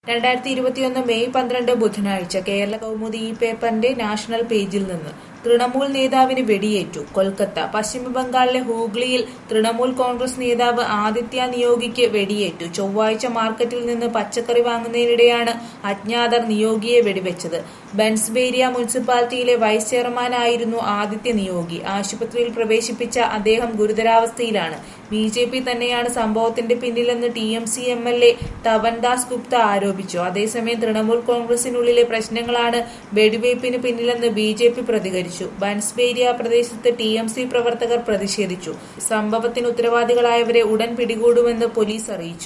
രണ്ടായിരത്തി ഇരുപത്തിയൊന്ന് മെയ് പന്ത്രണ്ട് ബുധനാഴ്ച കേരള കൗമുദി ഈ പേപ്പറിന്റെ നാഷണൽ പേജിൽ നിന്ന് തൃണമൂൽ നേതാവിന് വെടിയേറ്റു കൊൽക്കത്ത പശ്ചിമബംഗാളിലെ ഹൂഗ്ലിയിൽ തൃണമൂൽ കോൺഗ്രസ് നേതാവ് ആദിത്യ നിയോഗിക്ക് വെടിയേറ്റു ചൊവ്വാഴ്ച മാർക്കറ്റിൽ നിന്ന് പച്ചക്കറി വാങ്ങുന്നതിനിടെയാണ് അജ്ഞാതർ നിയോഗിയെ വെടിവെച്ചത് ബൻസ്ബേരിയ മുനിസിപ്പാലിറ്റിയിലെ വൈസ് ചെയർമാനായിരുന്നു ആദിത്യ നിയോഗി ആശുപത്രിയിൽ പ്രവേശിപ്പിച്ച അദ്ദേഹം ഗുരുതരാവസ്ഥയിലാണ് ബി ജെ പി തന്നെയാണ് സംഭവത്തിന്റെ പിന്നിലെന്ന് T M C M L A തവൻദാസ് ഗുപ്ത ആരോപിച്ചു അതേസമയം തൃണമൂൽ കോൺഗ്രസിനുള്ളിലെ പ്രശ്നങ്ങളാണ് വെടിവയ്പിന് പിന്നിലെന്ന് ബി ജെ പി പ്രതികരിച്ചു ബൻസ്ബേരിയ പ്രദേശത്ത് ടി എം സി പ്രവർത്തകർ പ്രതിഷേധിച്ചു സംഭവത്തിന് ഉത്തരവാദികളായവരെ ഉടൻ പിടികൂടുമെന്ന് പോലീസ് അറിയിച്ചു